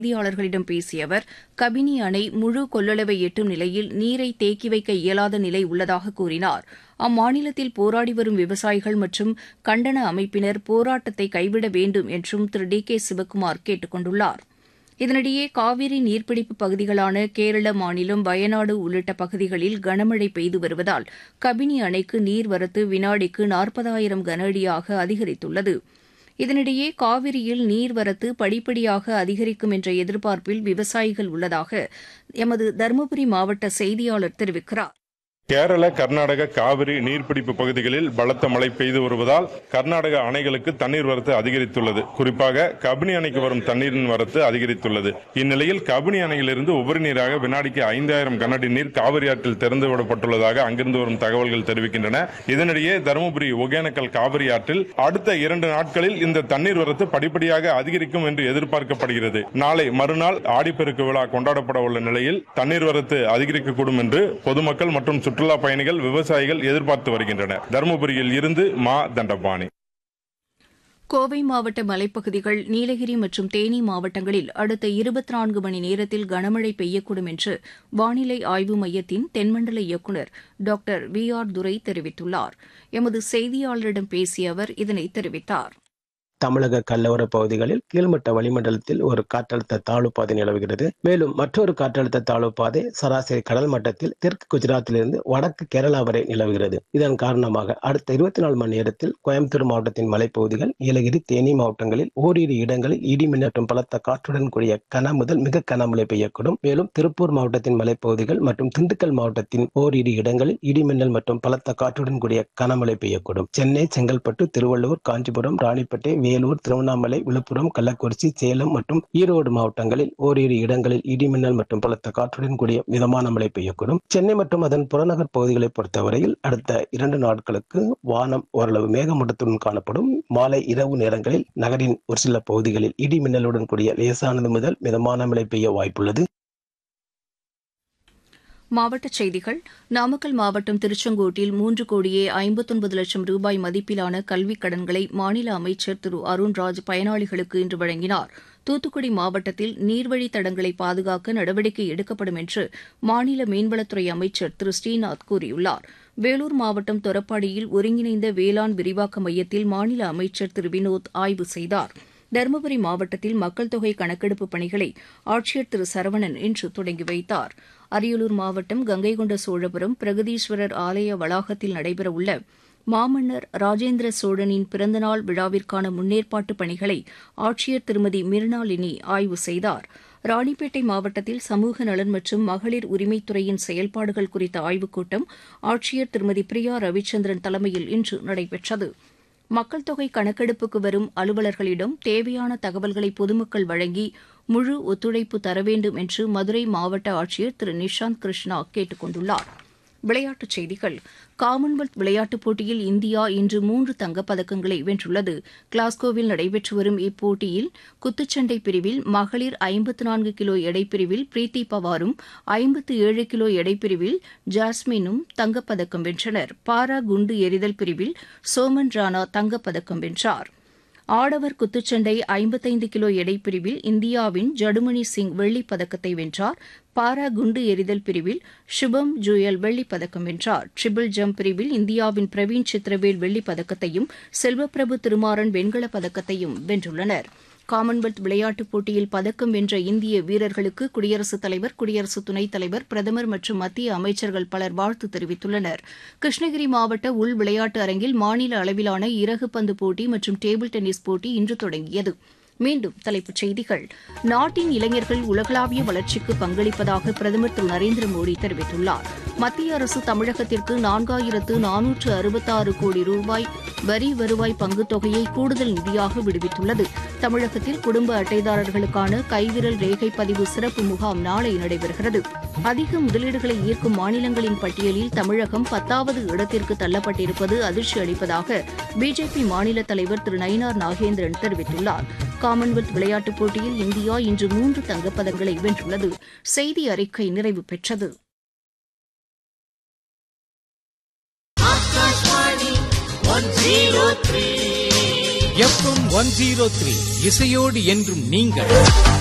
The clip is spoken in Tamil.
செய்தியாளர்களிடம் பேசிய அவர் கபினி அணை முழு கொள்ளளவை எட்டும் நிலையில் நீரை தேக்கி வைக்க இயலாத நிலை உள்ளதாக கூறினார் அம்மாநிலத்தில் போராடி வரும் விவசாயிகள் மற்றும் கண்டன அமைப்பினர் போராட்டத்தை கைவிட வேண்டும் என்றும் திரு டி கே சிவக்குமார் கேட்டுக் கொண்டுள்ளார் இதனிடையே காவிரி நீர்பிடிப்பு பகுதிகளான கேரள மாநிலம் வயநாடு உள்ளிட்ட பகுதிகளில் கனமழை பெய்து வருவதால் கபினி அணைக்கு நீர்வரத்து வினாடிக்கு நாற்பதாயிரம் கன அடியாக அதிகரித்துள்ளது இதனிடையே காவிரியில் நீர்வரத்து படிப்படியாக அதிகரிக்கும் என்ற எதிர்பார்ப்பில் விவசாயிகள் உள்ளதாக எமது தருமபுரி மாவட்ட செய்தியாளர் தெரிவிக்கிறார் கேரள கர்நாடக காவிரி நீர்பிடிப்பு பகுதிகளில் பலத்த மழை பெய்து வருவதால் கர்நாடக அணைகளுக்கு தண்ணீர் வரத்து அதிகரித்துள்ளது குறிப்பாக கபினி அணைக்கு வரும் தண்ணீரின் வரத்து அதிகரித்துள்ளது இந்நிலையில் கபினி அணையிலிருந்து உபரி நீராக வினாடிக்கு ஐந்தாயிரம் கனஅடி நீர் காவிரி ஆற்றில் திறந்து விடப்பட்டுள்ளதாக அங்கிருந்து வரும் தகவல்கள் தெரிவிக்கின்றன இதனிடையே தருமபுரி ஒகேனக்கல் காவிரி ஆற்றில் அடுத்த இரண்டு நாட்களில் இந்த தண்ணீர் வரத்து படிப்படியாக அதிகரிக்கும் என்று எதிர்பார்க்கப்படுகிறது நாளை மறுநாள் ஆடிப்பெருக்கு விழா கொண்டாடப்பட உள்ள நிலையில் தண்ணீர் வரத்து அதிகரிக்கக்கூடும் என்று பொதுமக்கள் மற்றும் சுற்றுலா பயணிகள் விவசாயிகள் எதிர்பார்த்து வருகின்றனர் தருமபுரியில் இருந்து மா தண்டபாணி கோவை மாவட்ட மலைப்பகுதிகள் நீலகிரி மற்றும் தேனி மாவட்டங்களில் அடுத்த இருபத்தி நான்கு மணி நேரத்தில் கனமழை பெய்யக்கூடும் என்று வானிலை ஆய்வு மையத்தின் தென்மண்டல இயக்குநர் டாக்டர் வி ஆர் துரை தெரிவித்துள்ளார் எமது செய்தியாளரிடம் பேசிய அவர் இதனை தெரிவித்தார் தமிழக கடலோர பகுதிகளில் கீழ்மட்ட வளிமண்டலத்தில் ஒரு காற்றழுத்த தாழ்வு பாதை நிலவுகிறது மேலும் மற்றொரு காற்றழுத்த தாழ்வு பாதை சராசரி கடல் மட்டத்தில் தெற்கு குஜராத்திலிருந்து வடக்கு கேரளா வரை நிலவுகிறது இதன் காரணமாக அடுத்த இருபத்தி நாலு மணி நேரத்தில் கோயம்புத்தூர் மாவட்டத்தின் மலைப்பகுதிகள் நீலகிரி தேனி மாவட்டங்களில் ஓரிரு இடங்களில் இடி மின்னற்றும் பலத்த காற்றுடன் கூடிய கன முதல் மிக கனமழை பெய்யக்கூடும் மேலும் திருப்பூர் மாவட்டத்தின் மலைப்பகுதிகள் மற்றும் திண்டுக்கல் மாவட்டத்தின் ஓரிரு இடங்களில் இடி மின்னல் மற்றும் பலத்த காற்றுடன் கூடிய கனமழை பெய்யக்கூடும் சென்னை செங்கல்பட்டு திருவள்ளூர் காஞ்சிபுரம் ராணிப்பேட்டை வேலூர் திருவண்ணாமலை விழுப்புரம் கள்ளக்குறிச்சி சேலம் மற்றும் ஈரோடு மாவட்டங்களில் ஓரிரு இடங்களில் இடிமின்னல் மற்றும் பலத்த காற்றுடன் கூடிய மிதமான மழை பெய்யக்கூடும் சென்னை மற்றும் அதன் புறநகர் பகுதிகளை பொறுத்தவரையில் அடுத்த இரண்டு நாட்களுக்கு வானம் ஓரளவு மேகமூட்டத்துடன் காணப்படும் மாலை இரவு நேரங்களில் நகரின் ஒரு சில பகுதிகளில் இடி மின்னலுடன் கூடிய லேசானது முதல் மிதமான மழை பெய்ய வாய்ப்புள்ளது மாவட்டச் செய்திகள் நாமக்கல் மாவட்டம் திருச்செங்கோட்டில் மூன்று கோடியே ஐம்பத்தொன்பது லட்சம் ரூபாய் மதிப்பிலான கல்விக் கடன்களை மாநில அமைச்சர் திரு அருண்ராஜ் பயனாளிகளுக்கு இன்று வழங்கினார் தூத்துக்குடி மாவட்டத்தில் நீர்வழித் தடங்களை பாதுகாக்க நடவடிக்கை எடுக்கப்படும் என்று மாநில மீன்வளத்துறை அமைச்சர் திரு ஸ்ரீநாத் கூறியுள்ளார் வேலூர் மாவட்டம் தொரப்பாடியில் ஒருங்கிணைந்த வேளாண் விரிவாக்க மையத்தில் மாநில அமைச்சர் திரு வினோத் ஆய்வு செய்தார் தருமபுரி மாவட்டத்தில் மக்கள் தொகை கணக்கெடுப்பு பணிகளை ஆட்சியர் திரு சரவணன் இன்று தொடங்கி வைத்தார் அரியலூர் மாவட்டம் கங்கைகொண்ட சோழபுரம் பிரகதீஸ்வரர் ஆலய வளாகத்தில் நடைபெறவுள்ள மாமன்னர் ராஜேந்திர சோழனின் பிறந்தநாள் விழாவிற்கான முன்னேற்பாட்டு பணிகளை ஆட்சியர் திருமதி மிர்னாலினி ஆய்வு செய்தார் ராணிப்பேட்டை மாவட்டத்தில் சமூக நலன் மற்றும் மகளிர் உரிமைத்துறையின் செயல்பாடுகள் குறித்த ஆய்வுக் கூட்டம் ஆட்சியர் திருமதி பிரியா ரவிச்சந்திரன் தலைமையில் இன்று நடைபெற்றது மக்கள் தொகை கணக்கெடுப்புக்கு வரும் அலுவலர்களிடம் தேவையான தகவல்களை பொதுமக்கள் வழங்கி முழு ஒத்துழைப்பு தர வேண்டும் என்று மதுரை மாவட்ட ஆட்சியர் திரு நிஷாந்த் கிருஷ்ணா கேட்டுக் கொண்டுள்ளார் விளையாட்டுச் செய்திகள் காமன்வெல்த் விளையாட்டுப் போட்டியில் இந்தியா இன்று மூன்று தங்கப்பதக்கங்களை வென்றுள்ளது கிளாஸ்கோவில் நடைபெற்று வரும் இப்போட்டியில் குத்துச்சண்டை பிரிவில் மகளிர் ஐம்பத்து நான்கு கிலோ எடைப்பிரிவில் பிரீத்தி பவாரும் ஐம்பத்து ஏழு கிலோ எடைப்பிரிவில் ஜாஸ்மினும் தங்கப்பதக்கம் வென்றனர் பாரா குண்டு எறிதல் பிரிவில் சோமன் ராணா தங்கப்பதக்கம் வென்றார் ஆடவர் குத்துச்சண்டை ஐம்பத்தைந்து கிலோ எடைப்பிரிவில் இந்தியாவின் ஜடுமணி சிங் வெள்ளிப் பதக்கத்தை வென்றார் பாரா குண்டு எறிதல் பிரிவில் சுபம் ஜுயல் வெள்ளிப் பதக்கம் வென்றார் ட்ரிபிள் ஜம்ப் பிரிவில் இந்தியாவின் பிரவீன் சித்திரவேல் வெள்ளிப் பதக்கத்தையும் செல்வப்பிரபு திருமாறன் வெண்கலப் பதக்கத்தையும் வென்றுள்ளனர் காமன்வெல்த் விளையாட்டுப் போட்டியில் பதக்கம் வென்ற இந்திய வீரர்களுக்கு குடியரசுத் தலைவர் குடியரசு துணைத் தலைவர் பிரதமர் மற்றும் மத்திய அமைச்சர்கள் பலர் வாழ்த்து தெரிவித்துள்ளனர் கிருஷ்ணகிரி மாவட்ட உள் விளையாட்டு அரங்கில் மாநில அளவிலான இறகு பந்து போட்டி மற்றும் டேபிள் டென்னிஸ் போட்டி இன்று தொடங்கியது மீண்டும் தலைப்புச் செய்திகள் நாட்டின் இளைஞர்கள் உலகளாவிய வளர்ச்சிக்கு பங்களிப்பதாக பிரதமர் திரு நரேந்திர மோடி தெரிவித்துள்ளார் மத்திய அரசு தமிழகத்திற்கு நான்காயிரத்து நானூற்று அறுபத்தாறு கோடி ரூபாய் வரி வருவாய் பங்குத் தொகையை கூடுதல் நிதியாக விடுவித்துள்ளது தமிழகத்தில் குடும்ப அட்டைதாரர்களுக்கான கைவிரல் ரேகை பதிவு சிறப்பு முகாம் நாளை நடைபெறுகிறது அதிக முதலீடுகளை ஈர்க்கும் மாநிலங்களின் பட்டியலில் தமிழகம் பத்தாவது இடத்திற்கு தள்ளப்பட்டிருப்பது அதிர்ச்சி அளிப்பதாக பிஜேபி மாநில தலைவர் திரு நயினார் நாகேந்திரன் தெரிவித்துள்ளார் காமன்வெல்த் விளையாட்டுப் போட்டியில் இந்தியா இன்று மூன்று தங்கப்பதங்களை வென்றுள்ளது செய்தி அறிக்கை நிறைவு பெற்றது எஃப்எம் ஒன் ஜீரோ த்ரீ இசையோடு என்றும் நீங்கள்